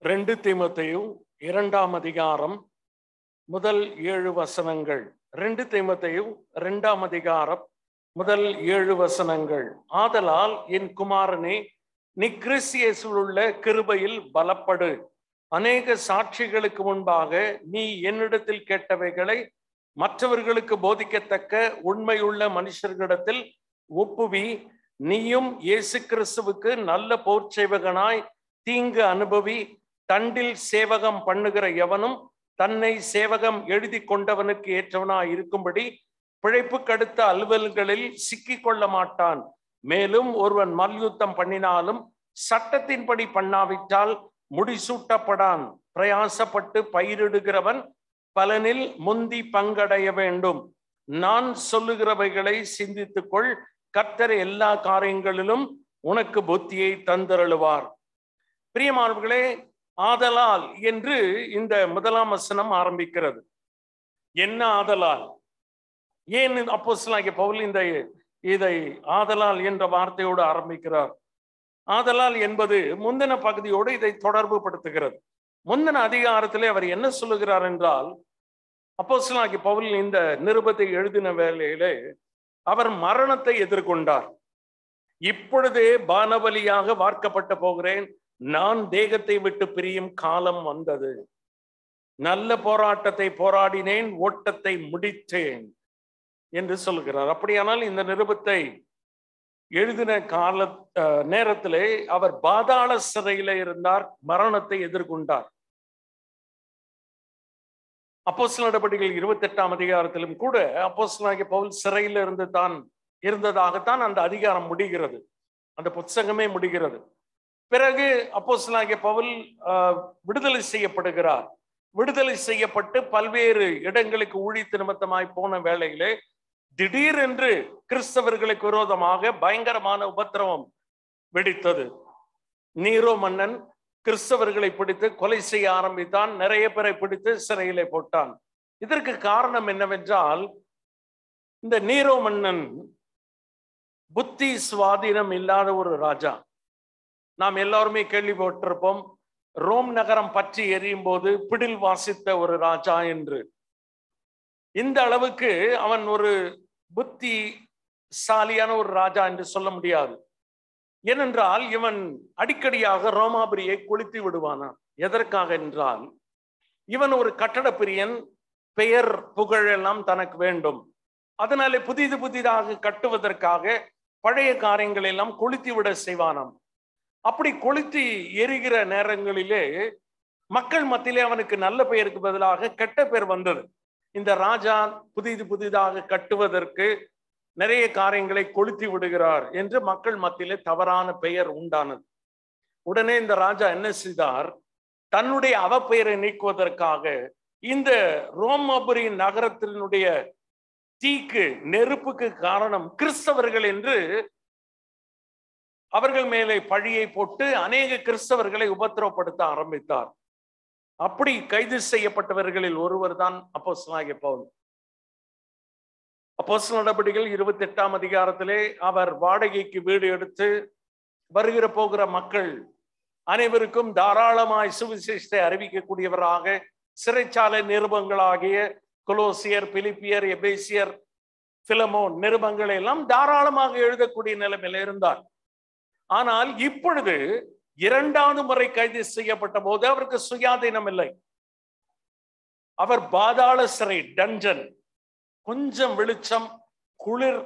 ரெண்டு தீமத்தையும் இரண்டாம் அதிகாரம் முதல் ஏழு வசனங்கள் ரெண்டு தீமத்தையும் இரண்டாம் அதிகாரம் முதல் ஏழு வசனங்கள் ஆதலால் என் குமாரனே நீ கிறிஸ்தியேசுவில் உள்ள கிருபையில் பலப்படு அநேக சாட்சிகளுக்கு முன்பாக நீ என்னிடத்தில் கேட்டவைகளை மற்றவர்களுக்கு போதிக்கத்தக்க உண்மையுள்ள மனுஷர்களிடத்தில் ஒப்புவி நீயும் இயேசு கிறிஸ்துவுக்கு நல்ல போர்ச்சேவகனாய் தீங்கு அனுபவி தண்டில் சேவகம் பண்ணுகிற எவனும் தன்னை சேவகம் எழுதி கொண்டவனுக்கு ஏற்றவனாய் இருக்கும்படி பிழைப்புக்கு அடுத்த அலுவல்களில் சிக்கிக் கொள்ள மாட்டான் மேலும் ஒருவன் மல்யுத்தம் பண்ணினாலும் சட்டத்தின்படி பண்ணாவிட்டால் முடிசூட்டப்படான் பிரயாசப்பட்டு பயிரிடுகிறவன் பலனில் முந்தி பங்கடைய வேண்டும் நான் சொல்லுகிறவைகளை சிந்தித்துக்கொள் கர்த்தர் எல்லா காரியங்களிலும் உனக்கு புத்தியை தந்தருளுவார் பிரியமானவர்களே ஆதலால் என்று இந்த முதலாம் வசனம் ஆரம்பிக்கிறது என்ன ஆதலால் ஏன் அப்போ பவுல் இந்த இதை ஆதலால் என்ற வார்த்தையோடு ஆரம்பிக்கிறார் ஆதலால் என்பது முந்தின பகுதியோடு இதை தொடர்பு படுத்துகிறது முந்தின அதிகாரத்திலே அவர் என்ன சொல்லுகிறார் என்றால் அப்போஸ்லாகி பவுல் இந்த நிருபத்தை எழுதின வேலையிலே அவர் மரணத்தை எதிர்கொண்டார் இப்பொழுதே பானபலியாக வார்க்கப்பட்டு போகிறேன் நான் தேகத்தை விட்டு பிரியும் காலம் வந்தது நல்ல போராட்டத்தை போராடினேன் ஓட்டத்தை முடித்தேன் என்று சொல்கிறார் அப்படியானால் இந்த நிருபத்தை எழுதின கால நேரத்திலே அவர் பாதாள சிறையில இருந்தார் மரணத்தை எதிர்கொண்டார் அப்போஸ் நடவடிக்கைகள் இருபத்தி எட்டாம் அதிகாரத்திலும் கூட அப்போஸ்லாகிய பவுல் சிறையில இருந்து தான் இருந்ததாகத்தான் அந்த அதிகாரம் முடிகிறது அந்த புத்தகமே முடிகிறது பிறகு அப்போஸ்லாகிய பவுல் விடுதலை செய்யப்படுகிறார் விடுதலை செய்யப்பட்டு பல்வேறு இடங்களுக்கு ஊழித்து நிமித்தமாய் போன வேளையிலே திடீரென்று கிறிஸ்தவர்களுக்கு விரோதமாக பயங்கரமான உபத்திரவம் வெடித்தது நீரோ மன்னன் கிறிஸ்தவர்களை பிடித்து கொலை செய்ய ஆரம்பித்தான் நிறைய பேரை பிடித்து சிறையிலே போட்டான் இதற்கு காரணம் என்னவென்றால் இந்த நீரோ மன்னன் புத்தி சுவாதீனம் இல்லாத ஒரு ராஜா நாம் எல்லாருமே கேள்விப்பட்டிருப்போம் ரோம் நகரம் பற்றி எரியும் போது பிடில் வாசித்த ஒரு ராஜா என்று இந்த அளவுக்கு அவன் ஒரு புத்தி சாலியான ஒரு ராஜா என்று சொல்ல முடியாது ஏனென்றால் இவன் அடிக்கடியாக ரோமாபுரியை கொளுத்தி விடுவானான் எதற்காக என்றால் இவன் ஒரு கட்டட பிரியன் பெயர் புகழ் எல்லாம் தனக்கு வேண்டும் அதனாலே புதிது புதிதாக கட்டுவதற்காக பழைய காரியங்கள் எல்லாம் கொளுத்தி விட செய்வானாம் அப்படி கொளுத்தி எரிகிற நேரங்களிலே மக்கள் மத்தியிலே அவனுக்கு நல்ல பெயருக்கு பதிலாக கெட்ட பெயர் வந்தது இந்த ராஜா புதிது புதிதாக கட்டுவதற்கு நிறைய காரியங்களை கொளுத்தி விடுகிறார் என்று மக்கள் மத்தியிலே தவறான பெயர் உண்டானது உடனே இந்த ராஜா என்ன செய்தார் தன்னுடைய அவப்பெயரை நீக்குவதற்காக இந்த ரோமாபுரி நகரத்தினுடைய தீக்கு நெருப்புக்கு காரணம் கிறிஸ்தவர்கள் என்று அவர்கள் மேலே பழியை போட்டு அநேக கிறிஸ்தவர்களை உபத்திரவப்படுத்த ஆரம்பித்தார் அப்படி கைது செய்யப்பட்டவர்களில் ஒருவர் தான் அப்போஸ்தலனாகிய பவுல் அப்போஸ் நடவடிக்கைகள் இருபத்தி எட்டாம் அதிகாரத்திலே அவர் வாடகைக்கு வீடு எடுத்து வருகிற போகிற மக்கள் அனைவருக்கும் தாராளமாய் சுவிசேஷத்தை அறிவிக்கக்கூடியவராக சிறைச்சாலை நிருபங்களாகிய கொலோசியர் பிலிப்பியர் எபேசியர் பிலமோன் நிருபங்களை எல்லாம் தாராளமாக எழுதக்கூடிய நிலைமையில இருந்தார் ஆனால் இப்பொழுது இரண்டாவது முறை கைது செய்யப்பட்ட போது அவருக்கு சுயாதீனம் இல்லை அவர் பாதாள சிறை டஞ்சன் கொஞ்சம் வெளிச்சம் குளிர்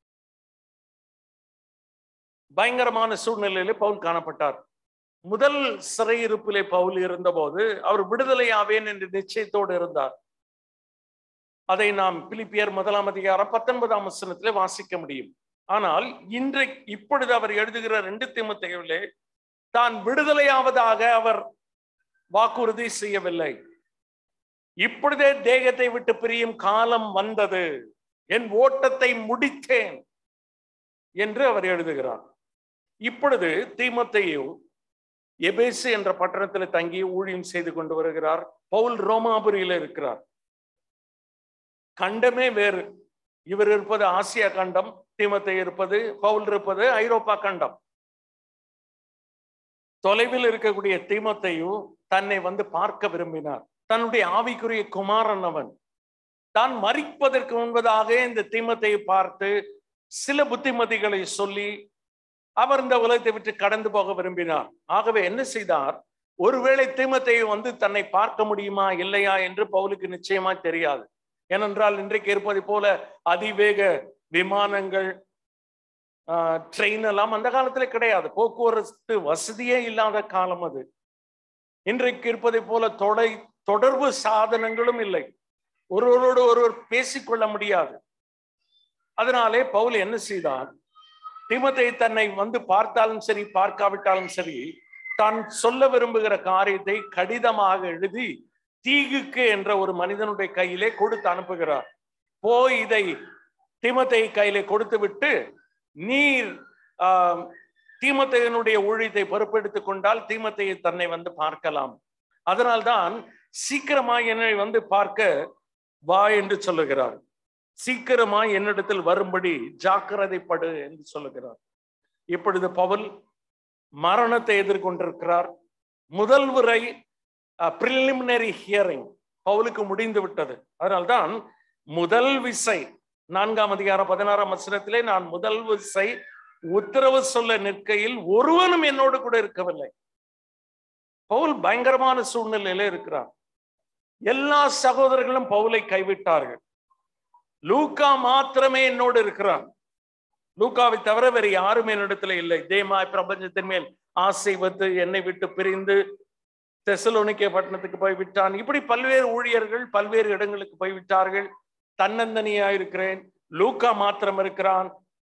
பயங்கரமான சூழ்நிலையிலே பவுல் காணப்பட்டார் முதல் சிறையிருப்பிலே பவுல் இருந்தபோது அவர் விடுதலை ஆவேன் என்று நிச்சயத்தோடு இருந்தார் அதை நாம் பிலிப்பியர் முதலாம் அதிகாரம் பத்தொன்பதாம் வசனத்திலே வாசிக்க முடியும் ஆனால் இன்றைக்கு இப்பொழுது அவர் எழுதுகிற ரெண்டு திமுத்தையிலே தான் விடுதலையாவதாக அவர் வாக்குறுதி செய்யவில்லை இப்பொழுதே தேகத்தை விட்டு பிரியும் காலம் வந்தது என் ஓட்டத்தை முடித்தேன் என்று அவர் எழுதுகிறார் இப்பொழுது தீமத்தையும் எபேசு என்ற பட்டணத்தில் தங்கி ஊழியம் செய்து கொண்டு வருகிறார் பவுல் ரோமாபுரியில இருக்கிறார் கண்டமே வேறு இவர் இருப்பது ஆசியா கண்டம் தீமத்தை இருப்பது பவுல் இருப்பது ஐரோப்பா கண்டம் தொலைவில் இருக்கக்கூடிய தீமத்தையும் தன்னை வந்து பார்க்க விரும்பினார் தன்னுடைய ஆவிக்குரிய குமாரன் அவன் தான் மறிப்பதற்கு முன்பதாக இந்த தீமத்தையை பார்த்து சில புத்திமதிகளை சொல்லி அவர் இந்த உலகத்தை விட்டு கடந்து போக விரும்பினார் ஆகவே என்ன செய்தார் ஒருவேளை தீமத்தை வந்து தன்னை பார்க்க முடியுமா இல்லையா என்று பவுலுக்கு நிச்சயமா தெரியாது ஏனென்றால் இன்றைக்கு இருப்பதை போல அதிவேக விமானங்கள் ட்ரெயின் எல்லாம் அந்த காலத்துல கிடையாது போக்குவரத்து வசதியே இல்லாத காலம் அது இன்றைக்கு இருப்பதை போல தொடை தொடர்பு சாதனங்களும் இல்லை ஒருவரோடு ஒருவர் பேசிக்கொள்ள முடியாது அதனாலே பவுல் என்ன செய்தார் திமத்தை தன்னை வந்து பார்த்தாலும் சரி பார்க்காவிட்டாலும் சரி தான் சொல்ல விரும்புகிற காரியத்தை கடிதமாக எழுதி தீகுக்கு என்ற ஒரு மனிதனுடைய கையிலே கொடுத்து அனுப்புகிறார் போய் இதை தீமத்தை கையிலே கொடுத்து விட்டு நீர் ஆஹ் தீமத்தையனுடைய ஊழியத்தை பொறுப்பெடுத்துக் கொண்டால் தீமத்தையை தன்னை வந்து பார்க்கலாம் அதனால்தான் சீக்கிரமாய் என்னை வந்து பார்க்க வா என்று சொல்லுகிறார் சீக்கிரமாய் என்னிடத்தில் வரும்படி ஜாக்கிரதைப்படு என்று சொல்லுகிறார் இப்பொழுது பவுல் மரணத்தை எதிர்கொண்டிருக்கிறார் முதல் முறை பிரிலிமினரி ஹியரிங் பவுலுக்கு முடிந்து விட்டது அதனால்தான் முதல் விசை நான்காம் அதிகாரம் பதினாறாம் வசனத்திலே நான் முதல் விசை உத்தரவு சொல்ல நிற்கையில் ஒருவனும் என்னோடு கூட இருக்கவில்லை பவுல் பயங்கரமான சூழ்நிலையில இருக்கிறார் எல்லா சகோதரர்களும் பவுலை கைவிட்டார்கள் லூக்கா மாத்திரமே என்னோடு இருக்கிறான் லூக்காவை தவிர வேறு யாரும் என்னிடத்துல இல்லை தேமாய் பிரபஞ்சத்தின் மேல் ஆசை வந்து என்னை விட்டு பிரிந்து தெசலோனிக்கே பட்டணத்துக்கு போய் விட்டான் இப்படி பல்வேறு ஊழியர்கள் பல்வேறு இடங்களுக்கு போய் விட்டார்கள் தன்னந்தனியா இருக்கிறேன் லூக்கா மாத்திரம் இருக்கிறான்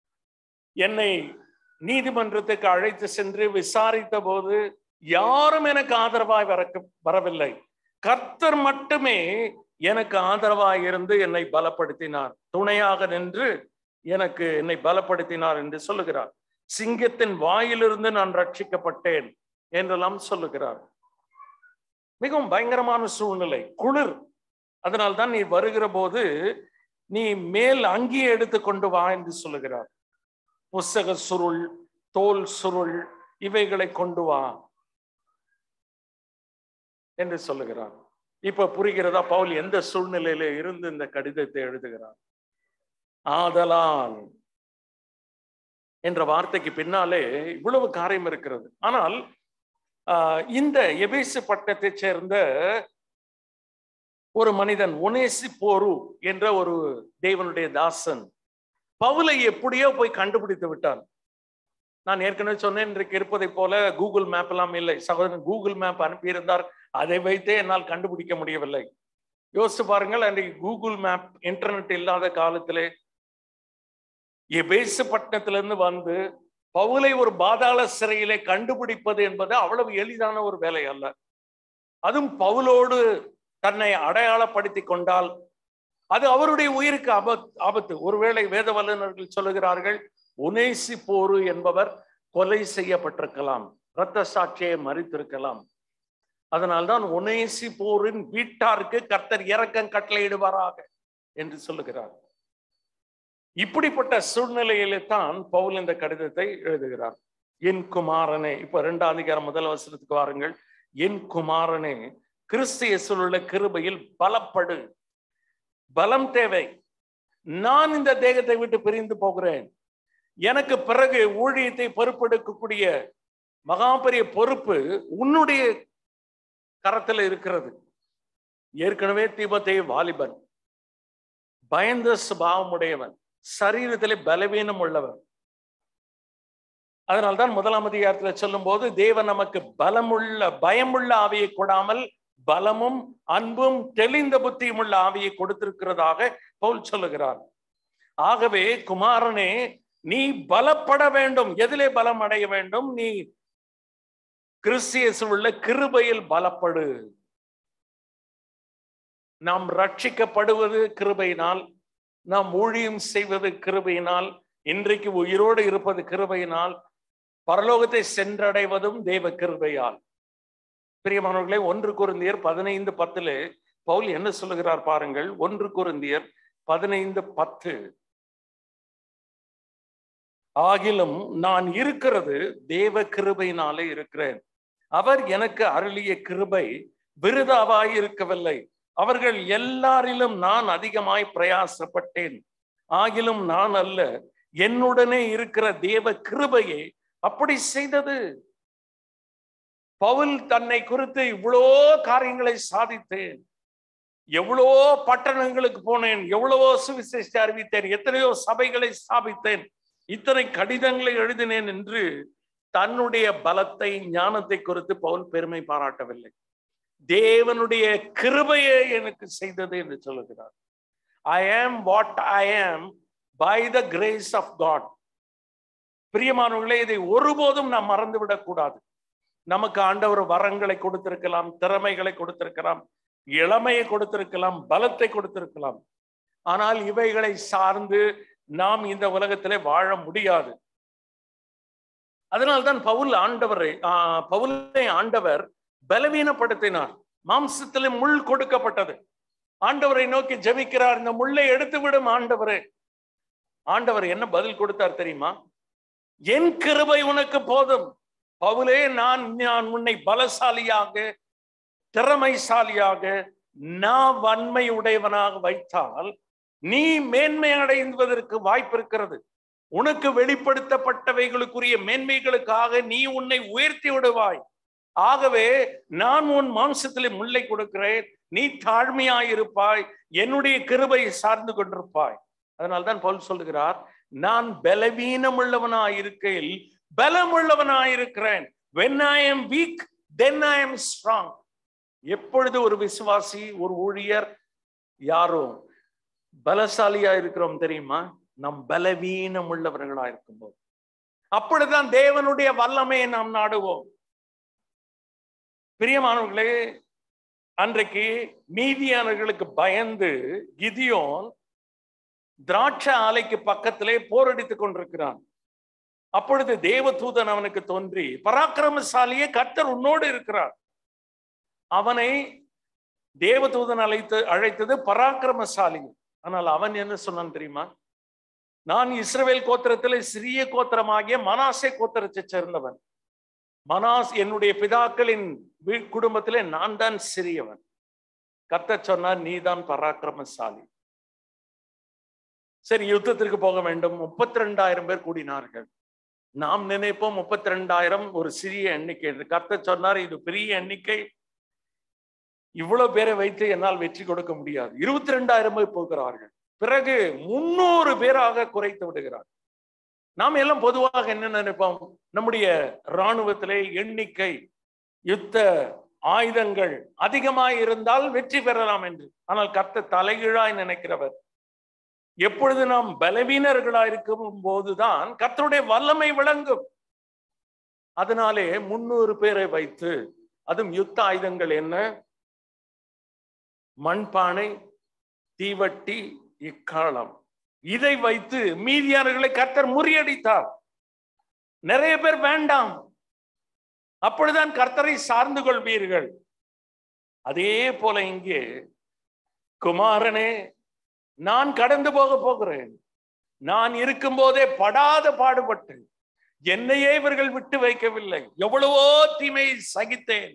என்னை நீதிமன்றத்துக்கு அழைத்து சென்று விசாரித்த போது யாரும் எனக்கு ஆதரவாய் வர வரவில்லை கர்த்தர் மட்டுமே எனக்கு ஆதரவாய் இருந்து என்னை பலப்படுத்தினார் துணையாக நின்று எனக்கு என்னை பலப்படுத்தினார் என்று சொல்லுகிறார் சிங்கத்தின் வாயிலிருந்து நான் ரட்சிக்கப்பட்டேன் என்றெல்லாம் சொல்லுகிறார் மிகவும் பயங்கரமான சூழ்நிலை குளிர் அதனால்தான் நீ வருகிற போது நீ மேல் அங்கியை எடுத்து கொண்டு வா என்று சொல்லுகிறார் புஸ்தக சுருள் தோல் சுருள் இவைகளை கொண்டு வா என்று சொல்லுகிறார் இப்ப புரிகிறதா பவுல் எந்த சூழ்நிலையில இருந்து இந்த கடிதத்தை எழுதுகிறார் ஆதலால் என்ற வார்த்தைக்கு பின்னாலே இவ்வளவு காரியம் இருக்கிறது ஆனால் இந்த எபேசு பட்டத்தை சேர்ந்த ஒரு மனிதன் ஒனேசி போரு என்ற ஒரு தேவனுடைய தாசன் பவுலை எப்படியோ போய் கண்டுபிடித்து விட்டான் நான் ஏற்கனவே சொன்னேன் இன்றைக்கு இருப்பதை போல கூகுள் மேப் எல்லாம் இல்லை சகோதரன் கூகுள் மேப் அனுப்பியிருந்தார் அதை வைத்தே என்னால் கண்டுபிடிக்க முடியவில்லை யோசிச்சு பாருங்கள் அன்றைக்கு கூகுள் மேப் இன்டர்நெட் இல்லாத காலத்திலே எபேசு பட்டணத்திலிருந்து வந்து பவுலை ஒரு பாதாள சிறையிலே கண்டுபிடிப்பது என்பது அவ்வளவு எளிதான ஒரு வேலை அல்ல அதுவும் பவுலோடு தன்னை அடையாளப்படுத்தி கொண்டால் அது அவருடைய உயிருக்கு ஆபத் ஆபத்து ஒருவேளை வேத வல்லுநர்கள் சொல்லுகிறார்கள் உனேசி போரு என்பவர் கொலை செய்யப்பட்டிருக்கலாம் இரத்த சாட்சியை மறித்திருக்கலாம் அதனால்தான் உனேசி போரின் வீட்டாருக்கு கர்த்தர் இறக்கம் கட்டளையிடுவாராக என்று சொல்லுகிறார் இப்படிப்பட்ட சூழ்நிலையிலே தான் பவுல் இந்த கடிதத்தை எழுதுகிறார் என் குமாரனே இப்ப இரண்டாம் அதிகாரம் முதல் வசனத்துக்கு வாருங்கள் என் குமாரனே கிறிஸ்து இயேசுள்ள கிருபையில் பலப்படு பலம் தேவை நான் இந்த தேகத்தை விட்டு பிரிந்து போகிறேன் எனக்கு பிறகு ஊழியத்தை பொறுப்பெடுக்கக்கூடிய மகா பெரிய பொறுப்பு உன்னுடைய கரத்தில் இருக்கிறது ஏற்கனவே தீபத்தை வாலிபன் பயந்த சுபாவம் உடையவன் சரீரத்திலே பலவீனம் உள்ளவன் அதனால்தான் முதலாம் அதிகாரத்துல சொல்லும் போது தேவன் நமக்கு பலமுள்ள பயமுள்ள ஆவியை கொடாமல் பலமும் அன்பும் தெளிந்த புத்தியும் உள்ள ஆவியை கொடுத்திருக்கிறதாக பவுல் சொல்லுகிறார் ஆகவே குமாரனே நீ பலப்பட வேண்டும் எதிலே பலம் அடைய வேண்டும் நீ கிறிஸ்தியஸ் உள்ள கிருபையில் பலப்படு நாம் ரட்சிக்கப்படுவது கிருபையினால் நாம் ஊழியம் செய்வது கிருபையினால் இன்றைக்கு உயிரோடு இருப்பது கிருபையினால் பரலோகத்தை சென்றடைவதும் தேவ கிருபையால் பிரியமானவர்களே ஒன்று குருந்தியர் பதினைந்து பத்துல பவுல் என்ன சொல்லுகிறார் பாருங்கள் ஒன்று குருந்தியர் பதினைந்து பத்து ஆகிலும் நான் இருக்கிறது தேவ கிருபையினாலே இருக்கிறேன் அவர் எனக்கு அருளிய கிருபை விருதாவாய் இருக்கவில்லை அவர்கள் எல்லாரிலும் நான் அதிகமாய் பிரயாசப்பட்டேன் ஆகிலும் நான் அல்ல என்னுடனே இருக்கிற தேவ கிருபையை அப்படி செய்தது பவுல் தன்னை குறித்து இவ்வளோ காரியங்களை சாதித்தேன் எவ்வளோ பட்டணங்களுக்கு போனேன் எவ்வளவோ சுவிசேஷ அறிவித்தேன் எத்தனையோ சபைகளை ஸ்தாபித்தேன் இத்தனை கடிதங்களை எழுதினேன் என்று தன்னுடைய பலத்தை ஞானத்தை குறித்து பவுல் பெருமை பாராட்டவில்லை தேவனுடைய கிருபையே எனக்கு செய்தது என்று சொல்லுகிறார் ஐ ஆம் what I am by the grace of God பிரியமானவர்களே இதை ஒருபோதும் நாம் மறந்துவிடக் கூடாது நமக்கு ஆண்டவர் வரங்களை கொடுத்திருக்கலாம் திறமைகளை கொடுத்திருக்கலாம் இளமையை கொடுத்திருக்கலாம் பலத்தை கொடுத்திருக்கலாம் ஆனால் இவைகளை சார்ந்து நாம் இந்த உலகத்திலே வாழ முடியாது அதனால்தான் பவுல் ஆண்டவரை ஆஹ், பவுலை ஆண்டவர் பலவீனப்படுத்தினார் மாம்சத்திலே முள் கொடுக்கப்பட்டது ஆண்டவரை நோக்கி ஜெபிக்கிறார் இந்த முள்ளை எடுத்து விடும் ஆண்டவரே ஆண்டவர் என்ன பதில் கொடுத்தார் தெரியுமா என் கிருபை உனக்கு போதும் பவுலே நான் நான் உன்னை பலசாலியாக திறமைசாலியாக நான் வன்மை உடையவனாக வைத்தால் நீ மேன்மை அடைவதற்கு வாய்ப்பு இருக்கிறது உனக்கு வெளிப்படுத்தப்பட்டவைகளுக்குரிய மேன்மைகளுக்காக நீ உன்னை உயர்த்தி விடுவாய் ஆகவே நான் உன் மாம்சத்திலே முல்லை கொடுக்கிறேன் நீ தாழ்மையாயிருப்பாய் என்னுடைய கிருபை சார்ந்து கொண்டிருப்பாய் அதனால்தான் பவுல் சொல்லுகிறார் நான் பலவீனம் உள்ளவனாய் இருக்கையில் பலம் உள்ளவனாயிருக்கிறேன் when I am weak then I am strong எப்பொழுது ஒரு விசுவாசி ஒரு ஊழியர் யாரோ பலசாலியா இருக்கிறோம் தெரியுமா நம் பலவீனம் உள்ளவர்களா இருக்கும்போது அப்பொழுதுதான் தேவனுடைய வல்லமையை நாம் நாடுவோம் பிரியமானவர்களே அன்றைக்கு மீதியானவர்களுக்கு பயந்து கிதியோன் திராட்சை ஆலைக்கு பக்கத்திலே போரடித்துக் கொண்டிருக்கிறான் அப்பொழுது தேவதூதன் அவனுக்கு தோன்றி பராக்கிரமசாலியே கர்த்தர் உன்னோடு இருக்கிறார் அவனை தேவதூதன் அழைத்து அழைத்தது பராக்கிரமசாலி ஆனால் அவன் என்ன சொன்னான் தெரியுமா நான் இஸ்ரவேல் கோத்திரத்திலே சிறிய கோத்திரமாகிய மனாசே கோத்திரத்தை சேர்ந்தவன் மனாஸ் என்னுடைய பிதாக்களின் வீ- குடும்பத்திலே நான் தான் சிறியவன் கர்த்தர் சொன்னார் நீதான் பராக்கிரமசாலி சரி யுத்தத்திற்கு போக வேண்டும் முப்பத்தி ரெண்டாயிரம் பேர் கூடினார்கள் நாம் நினைப்போம் முப்பத்தி ரெண்டாயிரம் ஒரு சிறிய எண்ணிக்கை என்று கர்த்தர் சொன்னார் இது பெரிய எண்ணிக்கை இவ்வளவு பேரை வைத்து என்னால் வெற்றி கொடுக்க முடியாது இருபத்தி ரெண்டாயிரம் பேர் போகிறார்கள் பிறகு முன்னூறு பேராக குறைத்து விடுகிறார் நாம் எல்லாம் பொதுவாக என்ன நினைப்போம் நம்முடைய இராணுவத்திலே எண்ணிக்கை யுத்த ஆயுதங்கள் அதிகமாய் இருந்தால் வெற்றி பெறலாம் என்று ஆனால் கர்த்த தலைகீழாய் நினைக்கிறவர் எப்பொழுது நாம் பலவீனர்களா இருக்கும் போதுதான் கர்த்தருடைய வல்லமை விளங்கும் அதனாலே முன்னூறு பேரை வைத்து அதுவும் யுத்த ஆயுதங்கள் என்ன மண்பானை தீவட்டி இக்காலம் இதை வைத்து மீதியானவர்களை கர்த்தர் முறியடித்தார் நிறைய பேர் வேண்டாம் அப்பொழுதுதான் கர்த்தரை சார்ந்து கொள்வீர்கள் அதே போல இங்கே குமாரனே நான் கடந்து போக போகிறேன் நான் இருக்கும்போதே படாத பாடுபட்டு என்னையே இவர்கள் விட்டு வைக்கவில்லை எவ்வளவோ தீமையை சகித்தேன்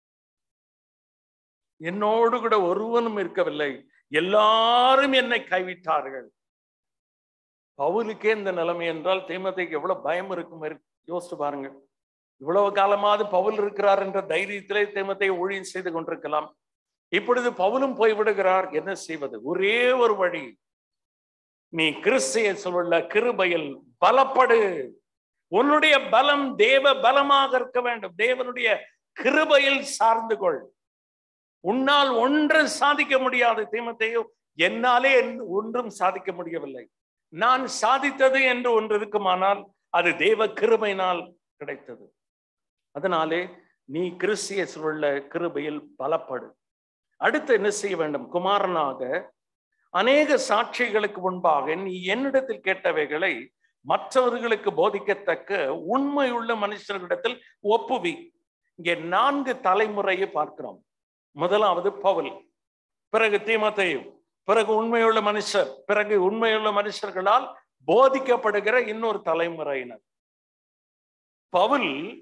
என்னோடு கூட ஒருவனும் இருக்கவில்லை எல்லாரும் என்னை கைவிட்டார்கள் பவுலுக்கே இந்த நிலைமை என்றால் தீமத்தைக்கு எவ்வளவு பயம் இருக்கும் இரு- யோசிச்சு பாருங்க இவ்வளவு காலமாவது பவுல் இருக்கிறார் என்ற தைரியத்திலே தீமத்தை ஊழியம் செய்து கொண்டிருக்கலாம் இப்பொழுது பவுலும் போய் விடுகிறார் என்ன செய்வது ஒரே ஒரு வழி நீ கிறிஸ்திய சொல்ல கிருபையில் பலப்படு உன்னுடைய பலம் தேவ பலமாக இருக்க வேண்டும் தேவனுடைய கிருபையில் சார்ந்து கொள் உன்னால் ஒன்றும் சாதிக்க முடியாது தீமத்தையோ என்னாலே என்- ஒன்றும் சாதிக்க முடியவில்லை நான் சாதித்தது என்று ஒன்று இருக்குமானால் அது தேவ கிருபையினால் கிடைத்தது அதனாலே நீ கிறிஸ்திய சொல்ல கிருபையில் பலப்படு அடுத்து என்ன செய்ய வேண்டும் குமாரனாக அநேக சாட்சிகளுக்கு முன்பாக நீ என்னிடத்தில் கேட்டவைகளை மற்றவர்களுக்கு போதிக்கத்தக்க உண்மையுள்ள மனுஷர்களிடத்தில் ஒப்புவி இங்கே நான்கு தலைமுறையை பார்க்கிறோம் முதலாவது பவுல் பிறகு தீமத்தையு பிறகு உண்மையுள்ள மனுஷர் பிறகு உண்மையுள்ள மனுஷர்களால் போதிக்கப்படுகிற இன்னொரு தலைமுறையினர் பவுல்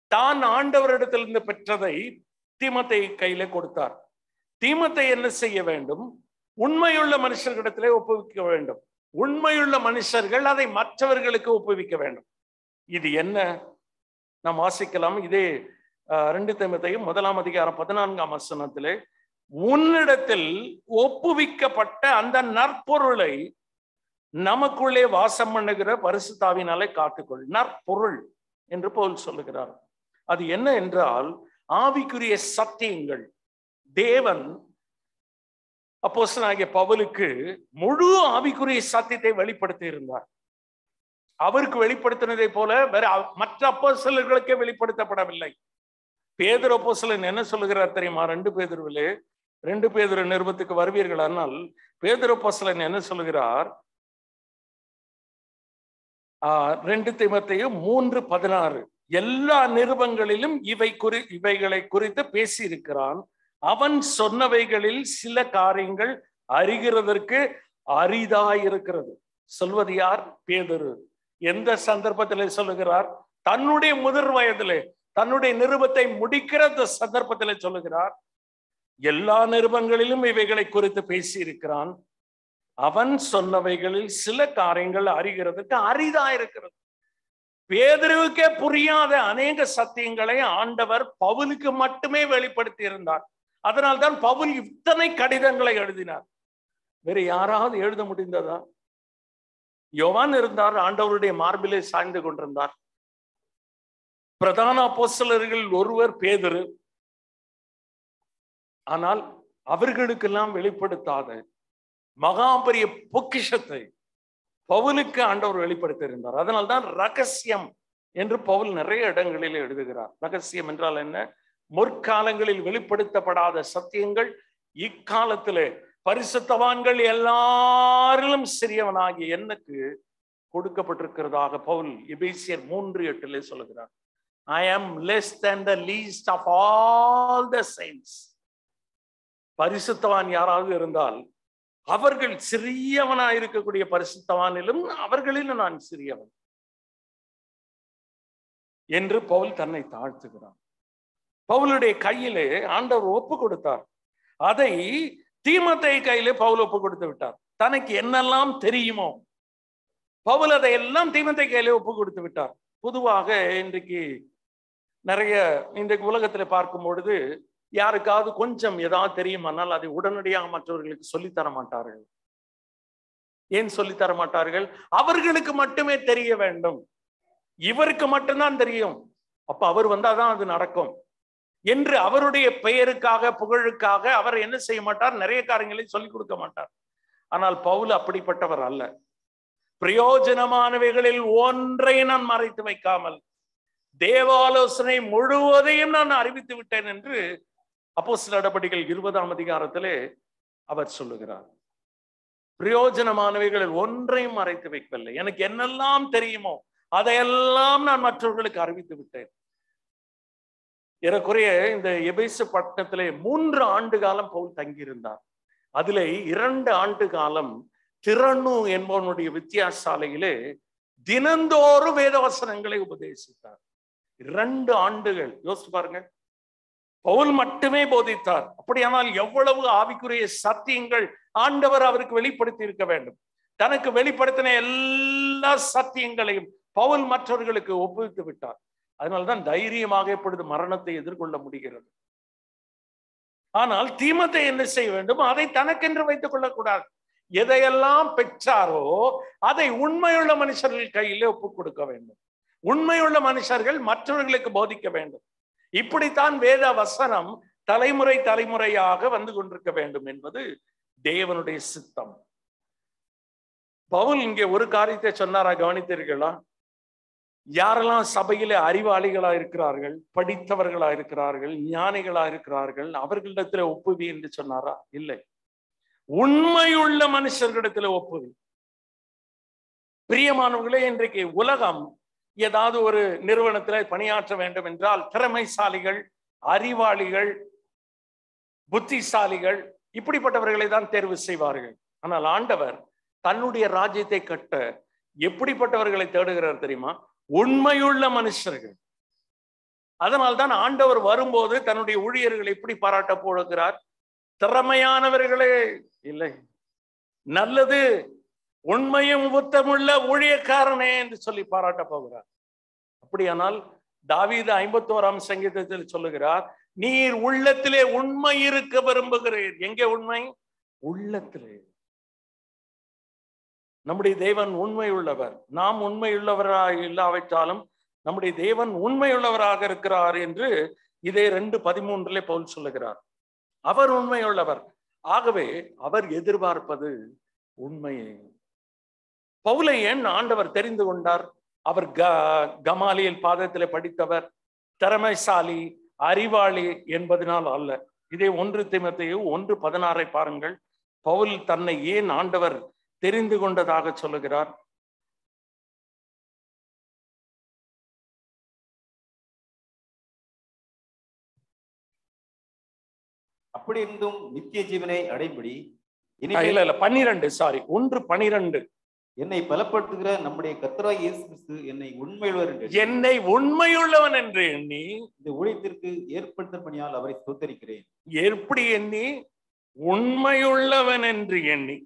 தான் ஆண்டவரிடத்திலிருந்து பெற்றதை தீமத்தை கையில கொடுத்தார் தீமத்தை என்ன செய்ய வேண்டும் உண்மையுள்ள மனுஷர்களிடத்திலே ஒப்புவிக்க வேண்டும் உண்மையுள்ள மனுஷர்கள் அதை மற்றவர்களுக்கு ஒப்புவிக்க வேண்டும் இது என்ன நாம் வாசிக்கலாம் இதே அஹ், ரெண்டு தீமத்தையும் முதலாம் அதிகாரம் பதினான்காம் வசனத்திலே உன்னிடத்தில் ஒப்புவிக்கப்பட்ட அந்த நற்பொருளை நமக்குள்ளே வாசம் பண்ணுகிற பரிசுத்தாவினாலே காத்துக்கொள் நற்பொருள் என்று போல் சொல்லுகிறார் அது என்ன என்றால் ஆவிக்குரிய சத்தியங்கள் தேவன் அப்போஸ்தலனாகிய பவுலுக்கு முழு ஆவிக்குரிய சத்தியத்தை வெளிப்படுத்தி இருந்தார் அவருக்கு வெளிப்படுத்தினதை போல வேற அவ- மற்ற அப்போஸ்தலர்களுக்கே வெளிப்படுத்தப்படவில்லை பேதுரு அப்போஸ்தலன் என்ன சொல்லுகிறார் தெரியுமா ரெண்டு பேதுருவிலே ரெண்டு பேதுரு நிருபத்துக்கு வருவீர்கள் ஆனால் பேதுரு அப்போஸ்தலன் என்ன சொல்லுகிறார் ஆஹ் ரெண்டு திமத்தையும் மூன்று பதினாறு எல்லா நிருபங்களிலும் இவை குறி இவைகளை குறித்து பேசியிருக்கிறான் அவன் சொன்னவைகளில் சில காரியங்கள் அறிகிறதற்கு அரிதாயிருக்கிறது சொல்வது யார் பேதுரு எந்த சந்தர்ப்பத்திலே சொல்லுகிறார் தன்னுடைய முதிர் வயதிலே தன்னுடைய நிருபத்தை முடிக்கிற அந்த சந்தர்ப்பத்திலே சொல்லுகிறார் எல்லா நிருபங்களிலும் இவைகளை குறித்து பேசியிருக்கிறான் அவன் சொன்னவைகளில் சில காரியங்கள் அறிகிறதுக்கு அரிதா இருக்கிறது பேதருவுக்கே புரியாத அநேக சத்தியங்களை ஆண்டவர் பவுலுக்கு மட்டுமே வெளிப்படுத்தி இருந்தார் அதனால்தான் பவுல் இத்தனை கடிதங்களை எழுதினார் வேற யாராவது எழுத முடிந்ததா யோவான் இருந்தார் ஆண்டவருடைய மார்பிலே சாய்ந்து கொண்டிருந்தார் பிரதான அப்போஸ்தலர்கள் ஒருவர் பேதுரு ஆனால் அவர்களுக்கெல்லாம் வெளிப்படுத்தாத மகா பெரிய பொக்கிஷத்தை பவுலுக்கு ஆண்டவர் வெளிப்படுத்தியிருந்தார் அதனால்தான் ரகசியம் என்று பவுல் நிறைய இடங்களில் எழுதுகிறார் ரகசியம் என்றால் என்ன முற்காலங்களில் வெளிப்படுத்தப்படாத சத்தியங்கள் இக்காலத்திலே பரிசுத்தவான்கள் எல்லாரிலும் சிறியவனாகிய எனக்கு கொடுக்கப்பட்டிருக்கிறதாக பவுல் எபேசியர் மூன்று எட்டிலே சொல்லுகிறார் I am less than the least of all the saints பரிசுத்தவான் யாராவது இருந்தால் அவர்கள் சிறியவனா இருக்கக்கூடிய பரிசுத்தவானிலும் அவர்களிலும் நான் சிறியவன் என்று பவுல் தன்னை தாழ்த்துகிறான் பவுலுடைய கையிலே ஆண்டவர் ஒப்பு கொடுத்தார் அதை தீமத்தை கையிலே பவுல் ஒப்பு கொடுத்து விட்டார் தனக்கு என்னெல்லாம் தெரியுமோ பவுல் அதை எல்லாம் தீமத்தை கையிலே ஒப்பு கொடுத்து விட்டார் பொதுவாக இன்றைக்கு நிறைய இன்றைக்கு உலகத்துல பார்க்கும் பொழுது யாருக்காவது கொஞ்சம் ஏதாவது தெரியுமானால் அதை உடனடியாக மற்றவர்களுக்கு சொல்லித்தர மாட்டார்கள் ஏன் சொல்லித்தர மாட்டார்கள் அவர்களுக்கு மட்டுமே தெரிய வேண்டும் இவருக்கு மட்டும்தான் தெரியும் அப்ப அவர் வந்தாதான் அது நடக்கும் என்று அவருடைய பெயருக்காக புகழுக்காக அவர் என்ன செய்ய மாட்டார் நிறைய காரியங்களை சொல்லிக் கொடுக்க மாட்டார் ஆனால் பவுல் அப்படிப்பட்டவர் அல்ல பிரயோஜனமானவைகளில் ஒன்றை நான் மறைத்து வைக்காமல் தேவாலோசனை முழுவதையும் நான் அறிவித்து விட்டேன் என்று அப்போஸ் நடவடிக்கைகள் இருபதாம் அதிகாரத்திலே அவர் சொல்லுகிறார் பிரயோஜனமானவைகளில் ஒன்றையும் மறைத்து வைக்கவில்லை எனக்கு என்னெல்லாம் தெரியுமோ அதையெல்லாம் நான் மற்றவர்களுக்கு அறிவித்து விட்டேன் ஏறக்குறைய இந்த எபேசு பட்டணத்திலே மூன்று ஆண்டு காலம் பவுல் தங்கியிருந்தார் அதிலே இரண்டு ஆண்டு காலம் திறனு என்பவனுடைய வித்தியாசாலையிலே தினந்தோறும் வேதவசனங்களை உபதேசித்தார் இரண்டு ஆண்டுகள் யோசிச்சு பாருங்க பவுல் மட்டுமே போதித்தார் அப்படியானால் எவ்வளவு ஆவிக்குரிய சத்தியங்கள் ஆண்டவர் அவருக்கு வெளிப்படுத்தி இருக்க வேண்டும் தனக்கு வெளிப்படுத்தின எல்லா சத்தியங்களையும் பவுல் மற்றவர்களுக்கு ஒப்புவித்து விட்டார் அதனால்தான் தைரியமாக இப்பொழுது மரணத்தை எதிர்கொள்ள முடிகிறது ஆனால் தீமத்தை என்ன செய்ய வேண்டும் அதை தனக்கென்று வைத்துக் கொள்ளக்கூடாது எதையெல்லாம் பெற்றாரோ அதை உண்மையுள்ள மனுஷர்கள் கையிலே ஒப்புக் கொடுக்க வேண்டும் உண்மையுள்ள மனுஷர்கள் மற்றவர்களுக்கு போதிக்க வேண்டும் இப்படித்தான் வேத வசனம் தலைமுறை தலைமுறையாக வந்து கொண்டிருக்க வேண்டும் என்பது தேவனுடைய சித்தம் பவுல் இங்கே ஒரு காரியத்தை சொன்னாரா கவனித்தீர்களா யாரெல்லாம் சபையிலே அறிவாளிகளா இருக்கிறார்கள் படித்தவர்களா இருக்கிறார்கள் ஞானிகளா இருக்கிறார்கள் அவர்களிடத்துல ஒப்புவி என்று சொன்னாரா இல்லை உண்மையுள்ள மனுஷர்களிடத்துல ஒப்புவி பிரியமானவர்களே இன்றைக்கு உலகம் ஏதாவது ஒரு நிறுவனத்துல பணியாற்ற வேண்டும் என்றால் திறமைசாலிகள் அறிவாளிகள் புத்திசாலிகள் இப்படிப்பட்டவர்களை தான் தேர்வு செய்வார்கள் ஆனால் ஆண்டவர் தன்னுடைய ராஜ்யத்தை கட்ட எப்படிப்பட்டவர்களை தேடுகிறார் தெரியுமா உண்மையுள்ள மனுஷர்கள் அதனால்தான் ஆண்டவர் வரும்போது தன்னுடைய ஊழியர்களை எப்படி பாராட்ட போடுகிறார் திறமையானவர்களே இல்லை நல்லது உண்மையும் உத்தமுள்ள ஊழியக்காரனே என்று சொல்லி பாராட்ட போகிறார் அப்படியானால் தாவீது ஐம்பத்தோராம் சங்கீதத்தில் சொல்லுகிறார் நீர் உள்ளத்திலே உண்மை இருக்க விரும்புகிறீர் எங்கே உண்மை உள்ளத்திலே நம்முடைய தேவன் உண்மை உள்ளவர் நாம் உண்மை உள்ளவராக இல்லாவிட்டாலும் நம்முடைய தேவன் உண்மை உள்ளவராக இருக்கிறார் என்று இதே ரெண்டு பதிமூன்றிலே பவுல் சொல்லுகிறார் அவர் உண்மை உள்ளவர் ஆகவே அவர் எதிர்பார்ப்பது உண்மையை பவுலை ஏன் ஆண்டவர் தெரிந்து கொண்டார் அவர் க கமாலியல் பாதத்தில் படித்தவர் திறமைசாலி அறிவாளி என்பதனால் அல்ல இதே ஒன்று திமத்தையும் ஒன்று பதினாறை பாருங்கள் பவுல் தன்னை ஏன் ஆண்டவர் தெரிந்து கொண்டதாக சொல்லுகிறார் அப்படி இருந்தும் நித்திய ஜீவனை அடைபடி இல்ல இல்ல பன்னிரண்டு சாரி ஒன்று பனிரெண்டு என்னை பலப்படுத்துகிற நம்முடைய கர்த்தராய் இயேசு கிறிஸ்து என்னை உண்மையுள்ளவர் என்று என்னை உண்மையுள்ளவன் என்று எண்ணி இந்த ஊழியத்திற்கு ஏற்படுத்த பணியால் அவரை ஸ்தோத்தரிக்கிறேன் எப்படி எண்ணி உண்மையுள்ளவன் என்று எண்ணி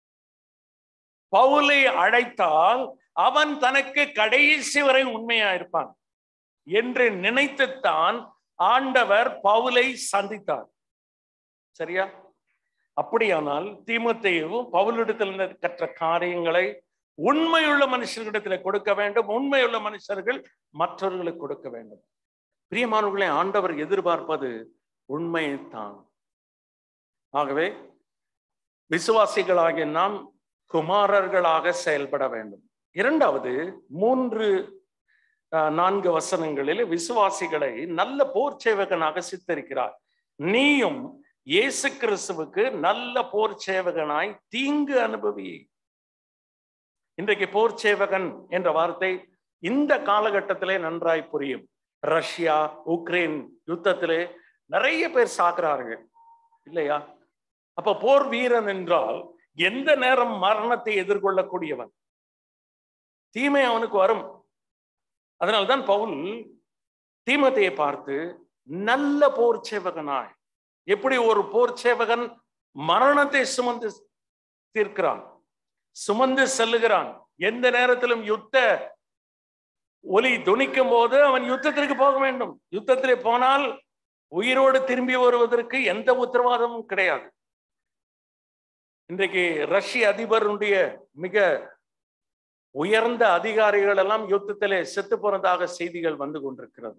பவுலை அழைத்தால் அவன் தனக்கு கடைசி வரை உண்மையா இருப்பான் என்று நினைத்துத்தான் ஆண்டவர் பவுலை சந்தித்தார் சரியா அப்படியானால் தீமத்தையும் பவுலிடத்தில் கற்ற காரியங்களை உண்மையுள்ள மனுஷர்களிடத்தில் கொடுக்க வேண்டும் உண்மையுள்ள மனுஷர்கள் மற்றவர்களுக்கு கொடுக்க வேண்டும் பிரியமானவர்களை ஆண்டவர் எதிர்பார்ப்பது உண்மையைத்தான் ஆகவே விசுவாசிகளாகிய நாம் குமாரர்களாக செயல்பட வேண்டும் இரண்டாவது மூன்று நான்கு வசனங்களில் விசுவாசிகளை நல்ல போர் சேவகனாக சித்தரிக்கிறார் நீயும் இயேசு கிறிஸ்துவுக்கு நல்ல போர் சேவகனாய் தீங்கு அனுபவி இன்றைக்கு போர் சேவகன் என்ற வார்த்தை இந்த காலகட்டத்திலே நன்றாய் புரியும் ரஷ்யா உக்ரைன் யுத்தத்திலே நிறைய பேர் சாக்குறார்கள் இல்லையா அப்ப போர் வீரன் என்றால் எந்த நேரம் மரணத்தை எதிர்கொள்ளக்கூடியவன் தீமை அவனுக்கு வரும் அதனால்தான் பவுல் தீமத்தையை பார்த்து நல்ல போர் சேவகனாய் எப்படி ஒரு போர் சேவகன் மரணத்தை சுமந்து தீர்க்கிறான் சுமந்து செல்லுகிறான் எந்த நேரத்திலும் யுத்த ஒலி துணிக்கும் போது அவன் யுத்தத்திற்கு போக வேண்டும் யுத்தத்திலே போனால் உயிரோடு திரும்பி வருவதற்கு எந்த உத்தரவாதமும் கிடையாது இன்றைக்கு ரஷ்ய அதிபருடைய மிக உயர்ந்த அதிகாரிகள் எல்லாம் யுத்தத்திலே செத்து போனதாக செய்திகள் வந்து கொண்டிருக்கிறது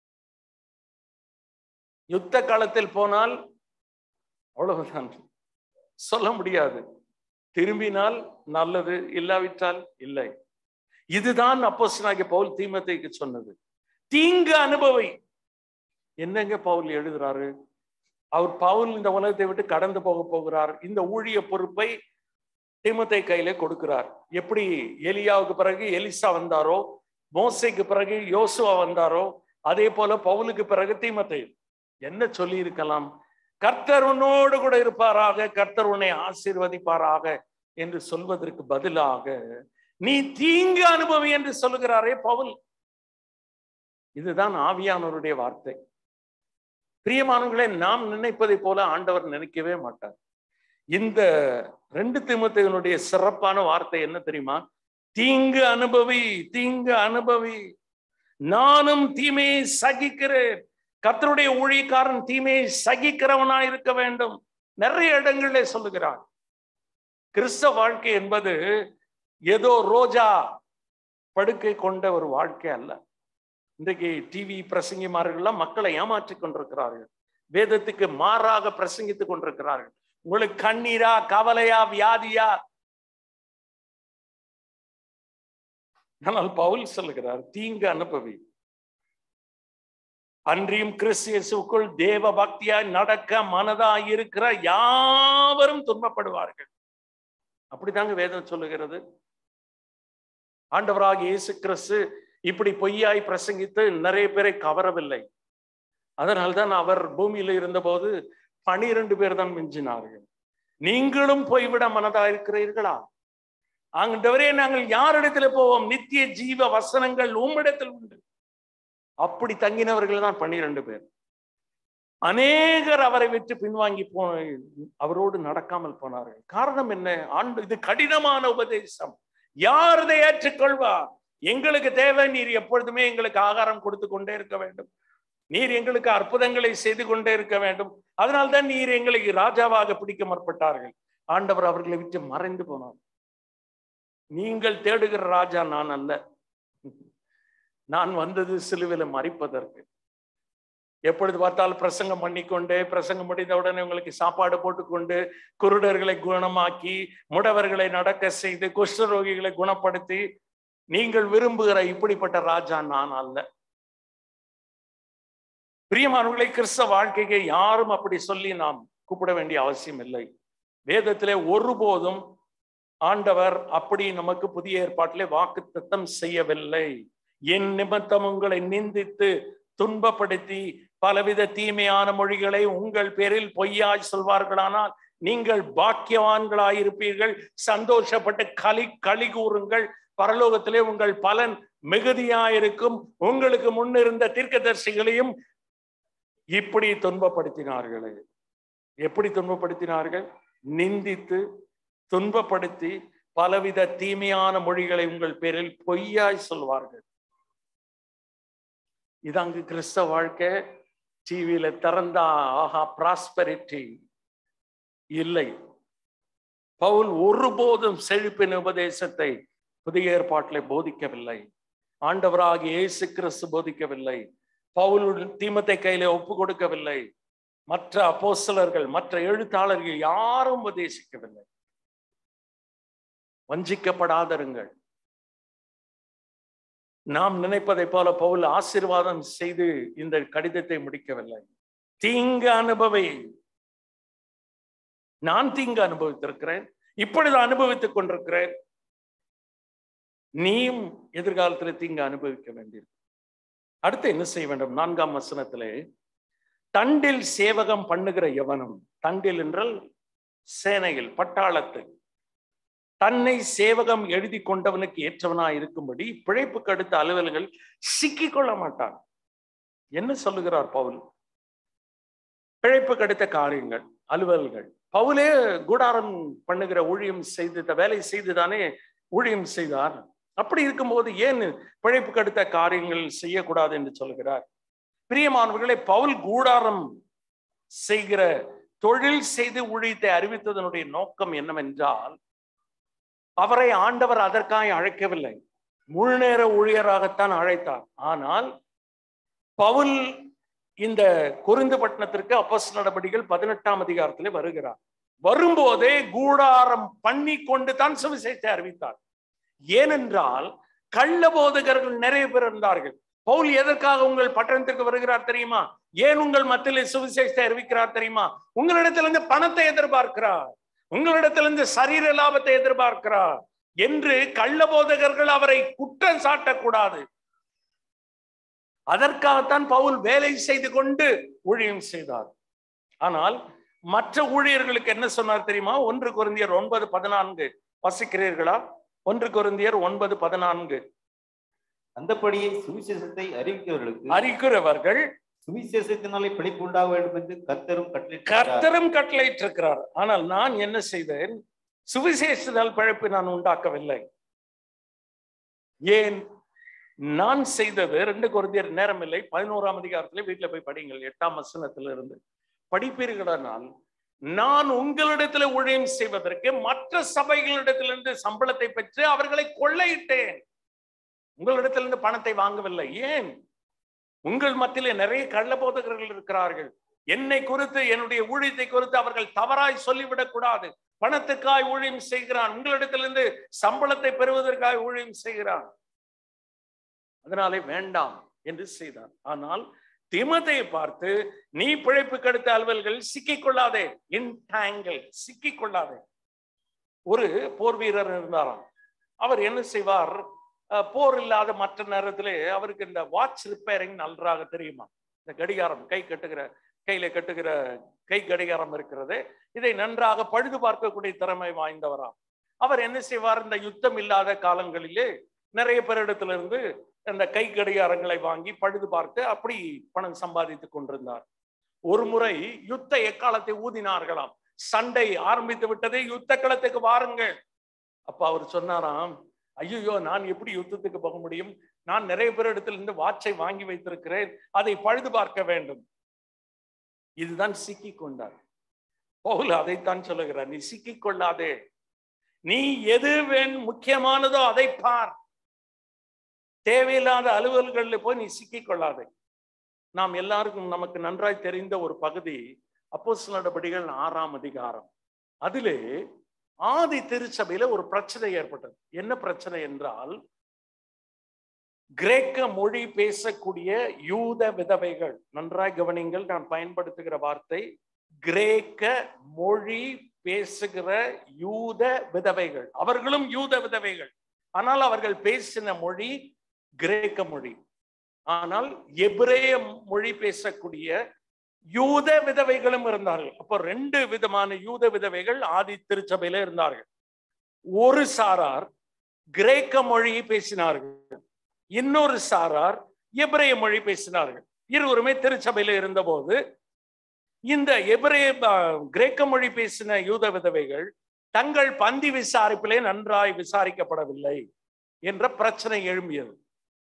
யுத்த காலத்தில் போனால் அவ்வளவுதான் சொல்ல முடியாது திரும்பினால் நல்லது இல்லாவிட்டால் இல்லை இதுதான் அப்போஸ்தலனாகிய பவுல் தீமத்தைக்கு சொன்னது தீங்கு அனுபவி என்னங்க பவுல் எழுதுறாரு அவர் பவுல் இந்த உலகத்தை விட்டு கடந்து போக போகிறார் இந்த ஊழிய பொறுப்பை தீமத்தை கையில கொடுக்கிறார் எப்படி எலியாவுக்கு பிறகு எலிசா வந்தாரோ மோசைக்கு பிறகு யோசுவா வந்தாரோ அதே போல பவுலுக்கு பிறகு தீமத்தை என்ன சொல்லி இருக்கலாம் கர்த்தர் உன்னோடு கூட இருப்பாராக கர்த்தர் உன்னை ஆசீர்வதிப்பாராக என்று சொல்வதற்கு பதிலாக நீ தீங்கு அனுபவி என்று சொல்லுகிறாரே பவுல் இதுதான் ஆவியானவருடைய வார்த்தை பிரியமானவர்களே நாம் நினைப்பதை போல ஆண்டவர் நினைக்கவே மாட்டார் இந்த ரெண்டு திமுத்தைகளுடைய சிறப்பான வார்த்தை என்ன தெரியுமா தீங்கு அனுபவி தீங்கு அனுபவி நானும் தீமையை சகிக்கிறேன் கத்தருடைய ஊழியக்காரன் தீமையை சகிக்கிறவனா இருக்க வேண்டும் நிறைய இடங்களிலே சொல்லுகிறார் கிறிஸ்தவ வாழ்க்கை என்பது ஏதோ ரோஜா படுக்கை கொண்ட ஒரு வாழ்க்கை அல்ல இன்றைக்கு டிவி பிரசங்கிமார்கள்லாம் மக்களை ஏமாற்றிக் கொண்டிருக்கிறார்கள் வேதத்துக்கு மாறாக பிரசங்கித்துக் கொண்டிருக்கிறார்கள் உங்களுக்கு கண்ணீரா கவலையா வியாதியா ஆனால் பவுல் சொல்லுகிறார் தீங்கு அனுபவி அன்றியும் கிறிஸ்தியசுக்குள் தேவ பக்தியாய் நடக்க மனதாய் இருக்கிற யாவரும் துன்பப்படுவார்கள் அப்படிதாங்க வேதம் சொல்லுகிறது ஆண்டவராக இயேசு கிறிஸ்து இப்படி பொய்யாய் பிரசங்கித்து நிறைய பேரை கவரவில்லை அதனால்தான் அவர் பூமியில இருந்தபோது பனிரெண்டு பேர் தான் மிஞ்சினார்கள் நீங்களும் போய்விட மனதா இருக்கிறீர்களா ஆண்டவரே நாங்கள் யாரிடத்துல போவோம் நித்திய ஜீவ வசனங்கள் உம்மிடத்தில் உண்டு அப்படி தங்கினவர்கள் தான் பன்னிரண்டு பேர் அநேகர் அவரை விட்டு பின்வாங்கி போன அவரோடு நடக்காமல் போனார்கள் காரணம் என்ன ஆண்டு இது கடினமான உபதேசம் யார் இதை ஏற்றுக்கொள்வார் எங்களுக்கு தேவை நீர் எப்பொழுதுமே எங்களுக்கு ஆகாரம் கொடுத்து கொண்டே இருக்க வேண்டும் நீர் எங்களுக்கு அற்புதங்களை செய்து கொண்டே இருக்க வேண்டும் அதனால்தான் நீர் எங்களுக்கு ராஜாவாக பிடிக்க முற்பட்டார்கள் ஆண்டவர் அவர்களை விட்டு மறைந்து போனார் நீங்கள் தேடுகிற ராஜா நான் அல்ல நான் வந்தது சிலுவில மறிப்பதற்கு எப்பொழுது பார்த்தாலும் பிரசங்கம் பண்ணிக்கொண்டு பிரசங்கம் முடிந்த உடனே உங்களுக்கு சாப்பாடு போட்டுக்கொண்டு குருடர்களை குணமாக்கி முடவர்களை நடக்க செய்து குஷ்டரோகிகளை குணப்படுத்தி நீங்கள் விரும்புகிற இப்படிப்பட்ட ராஜா நான் அல்ல பிரியமானவர்களை கிறிஸ்தவ வாழ்க்கைக்கு யாரும் அப்படி சொல்லி நாம் கூப்பிட வேண்டிய அவசியம் இல்லை வேதத்திலே ஒருபோதும் ஆண்டவர் அப்படி நமக்கு புதிய ஏற்பாட்டிலே வாக்கு தத்தம் செய்யவில்லை என் நிமித்தம் உங்களை நிந்தித்து துன்பப்படுத்தி பலவித தீமையான மொழிகளை உங்கள் பேரில் பொய்யாய் சொல்வார்களானால் நீங்கள் பாக்கியவான்களாயிருப்பீர்கள் சந்தோஷப்பட்டு களி களி கூறுங்கள் பரலோகத்திலே உங்கள் பலன் மிகுதியாயிருக்கும் உங்களுக்கு முன்னிருந்த தீர்க்கதரிசிகளையும் இப்படி துன்பப்படுத்தினார்களே எப்படி துன்பப்படுத்தினார்கள் நிந்தித்து துன்பப்படுத்தி பலவித தீமையான மொழிகளை உங்கள் பேரில் பொய்யாய் சொல்வார்கள் இது அங்கு கிறிஸ்தவ வாழ்க்கை டிவியில திறந்தா ஆஹா பிராஸ்பரிட்டி இல்லை பவுல் ஒருபோதும் செழிப்பின் உபதேசத்தை புதிய ஏற்பாட்டில் போதிக்கவில்லை ஆண்டவராகிய இயேசு கிறிஸ்து போதிக்கவில்லை பவுல் தீமத்தை கையில ஒப்பு கொடுக்கவில்லை மற்ற அப்போஸ்தலர்கள் மற்ற எழுத்தாளர்கள் யாரும் உபதேசிக்கவில்லை வஞ்சிக்கப்படாதருங்கள் நாம் நினைப்பதை போல பவுல் ஆசீர்வாதம் செய்து இந்த கடிதத்தை முடிக்கவில்லை தீங்கு அனுபவி நான் தீங்கு அனுபவித்திருக்கிறேன் இப்பொழுது அனுபவித்துக் கொண்டிருக்கிறேன் நீயும் எதிர்காலத்தில் தீங்கு அனுபவிக்க வேண்டியிருக்கும் அடுத்து என்ன செய்ய வேண்டும் நான்காம் வசனத்திலே தண்டில் சேவகம் பண்ணுகிற எவனும் தண்டில் என்றால் சேனையில் பட்டாளத்தில் தன்னை சேவகம் எழுதி கொண்டவனுக்கு ஏற்றவனா இருக்கும்படி பிழைப்புக்கு அடுத்த அலுவல்கள் சிக்கிக் கொள்ள மாட்டான் என்ன சொல்லுகிறார் பவுல் பிழைப்புக்கு அடுத்த காரியங்கள் அலுவல்கள் பவுலே கூடாரம் பண்ணுகிற ஊழியம் செய்து வேலை செய்துதானே ஊழியம் செய்தார் அப்படி இருக்கும்போது ஏன் பிழைப்புக்கு அடுத்த காரியங்கள் செய்யக்கூடாது என்று சொல்கிறார் பிரியமானவர்களை பவுல் கூடாரம் செய்கிற தொழில் செய்து ஊழியத்தை அறிவித்ததனுடைய நோக்கம் என்னவென்றால் அவரை ஆண்டவர் அதற்காக அழைக்கவில்லை முழு நேர ஊழியராகத்தான் அழைத்தார் ஆனால் பவுல் இந்த குருந்து பட்டணத்திற்கு அப்பஸ் நடவடிக்கைகள் பதினெட்டாம் அதிகாரத்திலே வருகிறார் வரும்போதே கூடாரம் பண்ணி கொண்டு தான் சுவிசேஷத்தை அறிவித்தார் ஏனென்றால் கள்ள போதகர்கள் நிறைய பேர் இருந்தார்கள் பவுல் எதற்காக உங்கள் பட்டணத்திற்கு வருகிறார் தெரியுமா ஏன் உங்கள் மத்தியில் சுவிசேஷத்தை அறிவிக்கிறார் தெரியுமா உங்களிடத்திலிருந்து பணத்தை எதிர்பார்க்கிறார் உங்களிடத்திலிருந்து சரீர லாபத்தை எதிர்பார்க்கிறார் என்று கள்ள போதகர்கள் அவரை குற்றம் சாட்டக்கூடாது அதற்காகத்தான் பவுல் வேலை செய்து கொண்டு ஊழியம் செய்தார் ஆனால் மற்ற ஊழியர்களுக்கு என்ன சொன்னார் தெரியுமா ஒன்று குருந்தியர் ஒன்பது பதினான்கு வசிக்கிறீர்களா ஒன்று குருந்தியர் ஒன்பது பதினான்கு அந்தபடியே சுவிசேஷத்தை அறிவிக்கிறவர்களுக்கு அறிக்கிறவர்கள் சுவிசேஷத்தினாலே பிழைப்பு உண்டாக வேண்டும் என்று கர்த்தரும் கட்டளை கர்த்தரும் கட்டளையிட்டிருக்கிறார் ஆனால் நான் என்ன செய்தேன் சுவிசேஷத்தால் பிழைப்பு நான் உண்டாக்கவில்லை ஏன் நான் செய்தது ரெண்டு குருந்தியர் நேரம் இல்லை பதினோராம் அதிகாரத்துல வீட்டுல போய் படிங்கள் எட்டாம் வசனத்துல இருந்து படிப்பீர்களானால் நான் உங்களிடத்துல ஊழியம் செய்வதற்கு மற்ற சபைகளிடத்திலிருந்து சம்பளத்தை பெற்று அவர்களை கொள்ளையிட்டேன் உங்களிடத்திலிருந்து பணத்தை வாங்கவில்லை ஏன் உங்கள் மத்தியிலே நிறைய கள்ளபோதகர்கள் இருக்கிறார்கள் என்னை குறித்து என்னுடைய ஊழியத்தை குறித்து அவர்கள் தவறாய் சொல்லிவிடக் கூடாது பணத்துக்காய் ஊழியம் செய்கிறான் உங்களிடத்திலிருந்து சம்பளத்தை பெறுவதற்காக ஊழியம் செய்கிறான் அதனாலே வேண்டாம் என்று செய்தான் ஆனால் திமத்தையை பார்த்து நீ பிழைப்பு கெடுத்த அலுவல்கள் சிக்கிக் கொள்ளாதே இன்டாங்கிள் சிக்கிக் கொள்ளாதே ஒரு போர் வீரர் இருந்தாராம் அவர் என்ன செய்வார் அஹ், போர் இல்லாத மற்ற நேரத்திலே அவருக்கு இந்த வாட்ச் ரிப்பேரிங் நன்றாக தெரியுமா இந்த கடிகாரம் கை கட்டுகிற கையில கட்டுகிற கை கடிகாரம் இருக்கிறது இதை நன்றாக பழுது பார்க்கக்கூடிய திறமை வாய்ந்தவராம் அவர் என்ன செய்வார் இந்த யுத்தம் இல்லாத காலங்களிலே நிறைய பேரிடத்திலிருந்து அந்த கை கடிகாரங்களை வாங்கி பழுது பார்த்து அப்படி பணம் சம்பாதித்துக் கொண்டிருந்தார் ஒரு முறை யுத்த எக்காலத்தை ஊதினார்களாம் சண்டை ஆரம்பித்து விட்டது யுத்த களத்துக்கு வாருங்கள் அப்ப அவர் சொன்னாராம் ஐயோ நான் எப்படி யுத்தத்துக்கு போக முடியும் நான் நிறைய பேர் இடத்துல இருந்து வாட்சை வாங்கி வைத்திருக்கிறேன் அதை பழுது பார்க்க வேண்டும் இதுதான் சிக்கிக் கொண்டார் பவுல் அதைத்தான் சொல்லுகிறார் நீ சிக்கிக் கொள்ளாதே நீ எது வேண் முக்கியமானதோ அதை பார் தேவையில்லாத அலுவல்களில் போய் நீ சிக்கிக் கொள்ளாதே நாம் எல்லாருக்கும் நமக்கு நன்றாய் தெரிந்த ஒரு பகுதி அப்போஸ் நடபடிகள் ஆறாம் அதிகாரம் அதிலே ஆதி திருச்சபையில ஒரு பிரச்சனை ஏற்பட்டது என்ன பிரச்சனை என்றால் கிரேக்க மொழி பேசக்கூடிய யூத விதவைகள் நன்றாய் கவனிங்கள் நான் பயன்படுத்துகிற வார்த்தை கிரேக்க மொழி பேசுகிற யூத விதவைகள் அவர்களும் யூத விதவைகள் ஆனால் அவர்கள் பேசின மொழி கிரேக்க மொழி ஆனால் எபிரேய மொழி பேசக்கூடிய யூத விதவைகளும் இருந்தார்கள் அப்போ ரெண்டு விதமான யூத விதவைகள் ஆதி திருச்சபையில இருந்தார்கள் ஒரு சாரார் கிரேக்க மொழியை பேசினார்கள் இன்னொரு சாரார் எபிரேய மொழி பேசினார்கள் இருவருமே திருச்சபையில இருந்தபோது இந்த எபிரேய கிரேக்க மொழி பேசின யூத விதவைகள் தங்கள் பந்தி விசாரிப்பிலே நன்றாய் விசாரிக்கப்படவில்லை என்ற பிரச்சனை எழும்பியது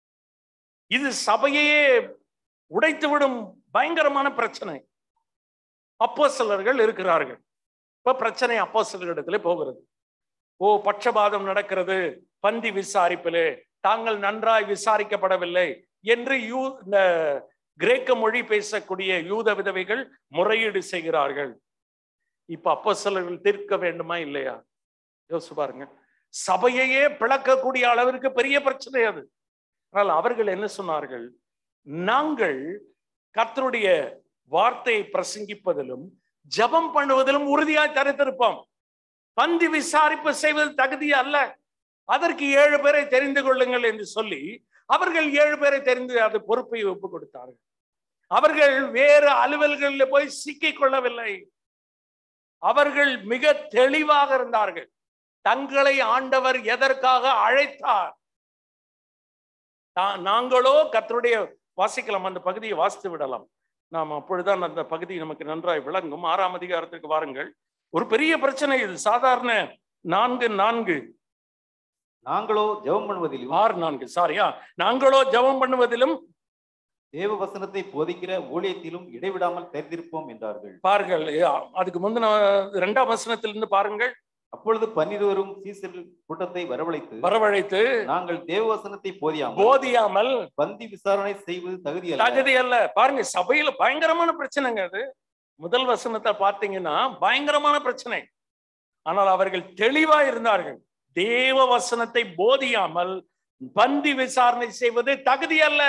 இது சபையே உடைத்துவிடும் பயங்கரமான பிரச்சனை அப்போ சிலர்கள் இருக்கிறார்கள் இப்ப பிரச்சனை அப்போ சிலரிடத்துல போகிறது ஓ பட்சபாதம் நடக்கிறது பந்தி விசாரிப்பிலே தாங்கள் நன்றாய் விசாரிக்கப்படவில்லை என்று யூ இந்த கிரேக்க மொழி பேசக்கூடிய யூத விதவைகள் முறையீடு செய்கிறார்கள் இப்ப அப்போ சிலர்கள் தீர்க்க வேண்டுமா இல்லையா யோசிச்சு பாருங்க சபையையே பிளக்கக்கூடிய அளவிற்கு பெரிய பிரச்சனை அது ஆனால் அவர்கள் என்ன சொன்னார்கள் நாங்கள் கர்த்தருடைய வார்த்தையை பிரசங்கிப்பதிலும் ஜபம் பண்ணுவதிலும் உறுதியாய் தரித்திருப்போம் பந்தி விசாரிப்பு செய்வது தகுதி அல்ல அதற்கு ஏழு பேரை தெரிந்து கொள்ளுங்கள் என்று சொல்லி அவர்கள் ஏழு பேரை தெரிந்து அது பொறுப்பை ஒப்பு கொடுத்தார்கள் அவர்கள் வேறு அலுவல்களில் போய் சிக்கிக் கொள்ளவில்லை அவர்கள் மிக தெளிவாக இருந்தார்கள் தங்களை ஆண்டவர் எதற்காக அழைத்தார் நாங்களோ கத்தருடைய வாசிக்கலாம் அந்த பகுதியை வாசித்து விடலாம் நாம் அப்பொழுதுதான் அந்த பகுதி நமக்கு நன்றாய் விளங்கும் ஆறாம் அதிகாரத்திற்கு வாருங்கள் ஒரு பெரிய பிரச்சனை இது சாதாரண நான்கு நான்கு நாங்களோ ஜெபம் பண்ணுவதிலும் ஆறு நான்கு சாரியா நாங்களோ ஜெபம் பண்ணுவதிலும் தேவ வசனத்தை போதிக்கிற ஊழியத்திலும் இடைவிடாமல் தெரிந்திருப்போம் என்றார்கள் பாருங்கள் அதுக்கு முந்தின இரண்டாம் வசனத்திலிருந்து பாருங்கள் அப்பொழுது பன்னிருவரும் சீசர்கள் கூட்டத்தை வரவழைத்து வரவழைத்து நாங்கள் தேவ வசனத்தை போதியாமல் போதியாமல் பந்தி விசாரணை செய்வது தகுதி அல்ல தகுதி அல்ல பாருங்க சபையில பயங்கரமான பிரச்சனைங்க அது முதல் வசனத்தை பார்த்தீங்கன்னா பயங்கரமான பிரச்சனை ஆனால் அவர்கள் தெளிவா இருந்தார்கள் தேவ வசனத்தை போதியாமல் பந்தி விசாரணை செய்வது தகுதி அல்ல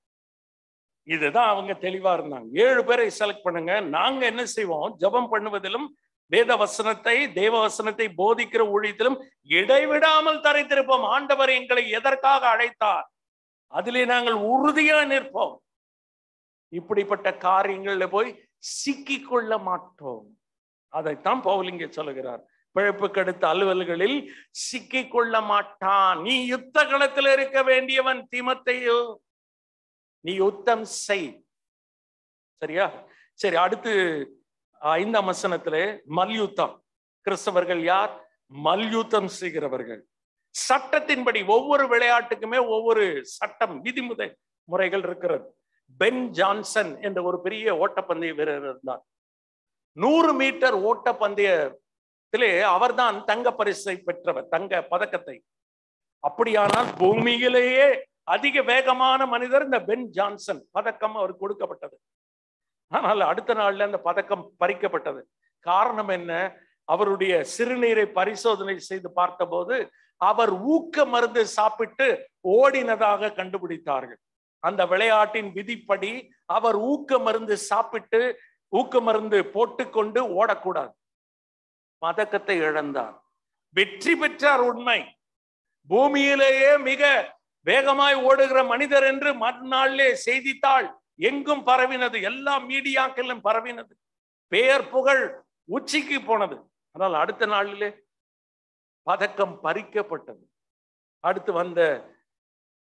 இதுதான் அவங்க தெளிவா இருந்தாங்க ஏழு பேரை செலக்ட் பண்ணுங்க நாங்க என்ன செய்வோம் ஜபம் பண்ணுவதிலும் வேத வசனத்தை தேவ வசனத்தை போதிக்கிற ஊழியத்திலும் இடைவிடாமல் தரைத்திருப்போம் ஆண்டவர் எங்களை எதற்காக அழைத்தார் அதிலே நாங்கள் உறுதியா நிற்போம் இப்படிப்பட்ட காரியங்கள்ல போய் சிக்கிக் கொள்ள மாட்டோம் அதைத்தான் பவுலிங்க சொல்லுகிறார் பிழைப்புக்கு அடுத்த அலுவல்களில் சிக்கிக் கொள்ள மாட்டான் நீ யுத்த களத்தில் இருக்க வேண்டியவன் தீமத்தையோ நீ யுத்தம் செய் சரியா சரி அடுத்து ஐந்தாம் வசனத்திலே மல்யுத்தம் கிறிஸ்தவர்கள் யார் மல்யுத்தம் செய்கிறவர்கள் சட்டத்தின்படி ஒவ்வொரு விளையாட்டுக்குமே ஒவ்வொரு சட்டம் விதிமுறை முறைகள் இருக்கிறது பென் ஜான்சன் என்ற ஒரு பெரிய ஓட்டப்பந்தய வீரர் இருந்தார் நூறு மீட்டர் ஓட்டப்பந்தயத்திலே அவர்தான் தங்க பரிசை பெற்றவர் தங்க பதக்கத்தை அப்படியானால் பூமியிலேயே அதிக வேகமான மனிதர் இந்த பென் ஜான்சன் பதக்கம் அவர் கொடுக்கப்பட்டது ஆனால் அடுத்த நாள்ல அந்த பதக்கம் பறிக்கப்பட்டது காரணம் என்ன அவருடைய சிறுநீரை பரிசோதனை செய்து பார்த்தபோது அவர் ஊக்க மருந்து சாப்பிட்டு ஓடினதாக கண்டுபிடித்தார்கள் அந்த விளையாட்டின் விதிப்படி அவர் ஊக்க மருந்து சாப்பிட்டு ஊக்க மருந்து போட்டுக்கொண்டு ஓடக்கூடாது பதக்கத்தை இழந்தார் வெற்றி பெற்றார் உண்மை பூமியிலேயே மிக வேகமாய் ஓடுகிற மனிதர் என்று மறுநாளிலே செய்தித்தாள் எங்கும் பரவினது எல்லா மீடியாக்களிலும் பரவினது பெயர் புகழ் உச்சிக்கு போனது ஆனால் அடுத்த நாளிலே பதக்கம் பறிக்கப்பட்டது அடுத்து வந்த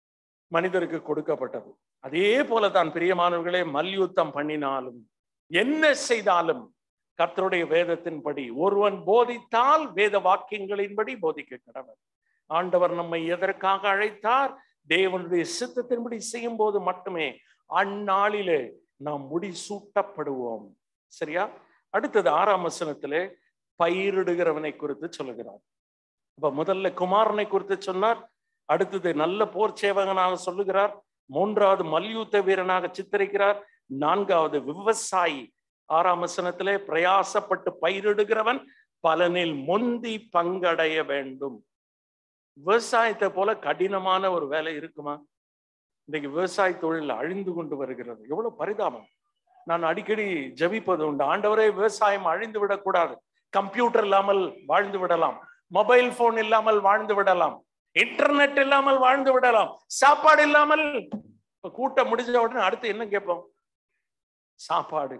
மனிதருக்கு கொடுக்கப்பட்டது அதே போலதான் பிரியமானவர்களே மல்யுத்தம் பண்ணினாலும் என்ன செய்தாலும் கர்த்தருடைய வேதத்தின்படி ஒருவன் போதித்தால் வேத வாக்கியங்களின்படி போதிக்க கடவர் ஆண்டவர் நம்மை எதற்காக அழைத்தார் தேவனுடைய சித்தத்தின்படி செய்யும் போது மட்டுமே அந்நாளிலே நாம் முடிசூட்டப்படுவோம் சரியா அடுத்தது ஆறாம் வசனத்திலே பயிரிடுகிறவனை குறித்து சொல்லுகிறார் அப்ப முதல்ல குமாரனை குறித்து சொன்னார் அடுத்தது நல்ல போர் சேவகனாக சொல்லுகிறார் மூன்றாவது மல்யுத்த வீரனாக சித்தரிக்கிறார் நான்காவது விவசாயி ஆறாம் வசனத்திலே பிரயாசப்பட்டு பயிரிடுகிறவன் பலனில் முந்தி பங்கடைய வேண்டும் விவசாயத்தை போல கடினமான ஒரு வேலை இருக்குமா இன்றைக்கு விவசாய தொழில் அழிந்து கொண்டு வருகிறது எவ்வளவு பரிதாபம் நான் அடிக்கடி ஜபிப்பது உண்டு ஆண்டவரே விவசாயம் அழிந்து விடக்கூடாது கம்ப்யூட்டர் இல்லாமல் வாழ்ந்து விடலாம் மொபைல் போன் இல்லாமல் வாழ்ந்து விடலாம் இன்டர்நெட் இல்லாமல் வாழ்ந்து விடலாம் சாப்பாடு இல்லாமல் இப்ப கூட்டம் முடிஞ்ச உடனே அடுத்து என்ன கேட்போம் சாப்பாடு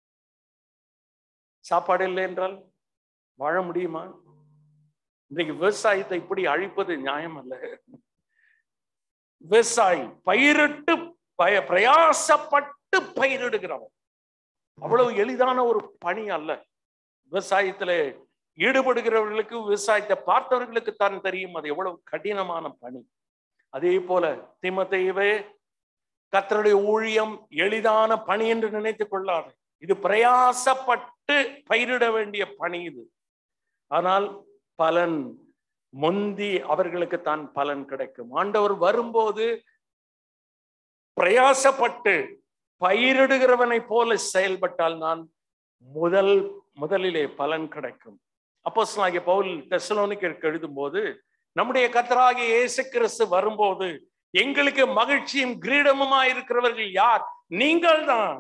சாப்பாடு இல்லை என்றால் வாழ முடியுமா இன்றைக்கு விவசாயத்தை இப்படி அழிப்பது நியாயம் அல்ல விவசாயி பயிரிட்டு பய பிரயாசப்பட்டு பயிரிடுகிறவன் அவ்வளவு எளிதான ஒரு பணி அல்ல விவசாயத்திலே ஈடுபடுகிறவர்களுக்கு விவசாயத்தை பார்த்தவர்களுக்கு தான் தெரியும் அது எவ்வளவு கடினமான பணி அதே போல திமத்தையவே கத்தருடைய ஊழியம் எளிதான பணி என்று நினைத்துக் கொள்ளாது இது பிரயாசப்பட்டு பயிரிட வேண்டிய பணி இது ஆனால் பலன் முந்தி அவர்களுக்கு தான் பலன் கிடைக்கும் ஆண்டவர் வரும்போது பிரயாசப்பட்டு பயிரிடுகிறவனை போல செயல்பட்டால் நான் முதல் முதலிலே பலன் கிடைக்கும் அப்போ பவுல் தெசலோனிக்கு எழுதும் போது நம்முடைய கத்தராகிய இயேசு கிறிஸ்து வரும்போது எங்களுக்கு மகிழ்ச்சியும் கிரீடமுமா இருக்கிறவர்கள் யார் நீங்கள் தான்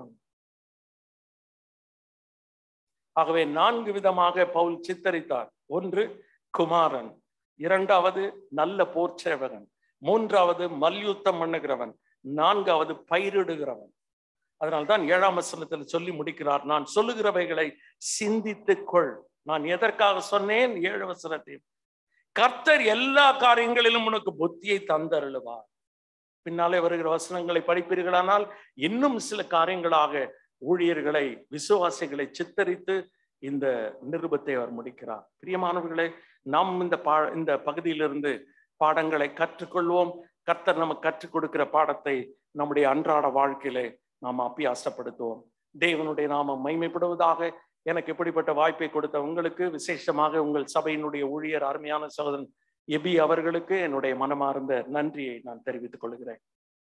ஆகவே நான்கு விதமாக பவுல் சித்தரித்தார் ஒன்று குமாரன் இரண்டாவது நல்ல போர்ச்சேவகன் மூன்றாவது மல்யுத்தம் பண்ணுகிறவன் நான்காவது பயிரிடுகிறவன் அதனால்தான் ஏழாம் வசனத்தில் சொல்லி முடிக்கிறார் நான் சொல்லுகிறவைகளை சிந்தித்துக் கொள் நான் எதற்காக சொன்னேன் ஏழு வசனத்தை கர்த்தர் எல்லா காரியங்களிலும் உனக்கு புத்தியை தந்தருளுவார் பின்னாலே வருகிற வசனங்களை படிப்பீர்களானால் இன்னும் சில காரியங்களாக ஊழியர்களை விசுவாசிகளை சித்தரித்து இந்த நிருபத்தை அவர் முடிக்கிறார் பிரியமானவர்களே நாம் இந்த பா இந்த பகுதியிலிருந்து பாடங்களை கற்றுக்கொள்வோம் கர்த்தர் நமக்கு கற்றுக் கொடுக்கிற பாடத்தை நம்முடைய அன்றாட வாழ்க்கையிலே நாம் அப்பியாசப்படுத்துவோம் தேவனுடைய நாமம் மைமைப்படுவதாக எனக்கு இப்படிப்பட்ட வாய்ப்பை கொடுத்த உங்களுக்கு விசேஷமாக உங்கள் சபையினுடைய ஊழியர் அருமையான சகோதரன் எபி அவர்களுக்கு என்னுடைய மனமார்ந்த நன்றியை நான் தெரிவித்துக் கொள்கிறேன்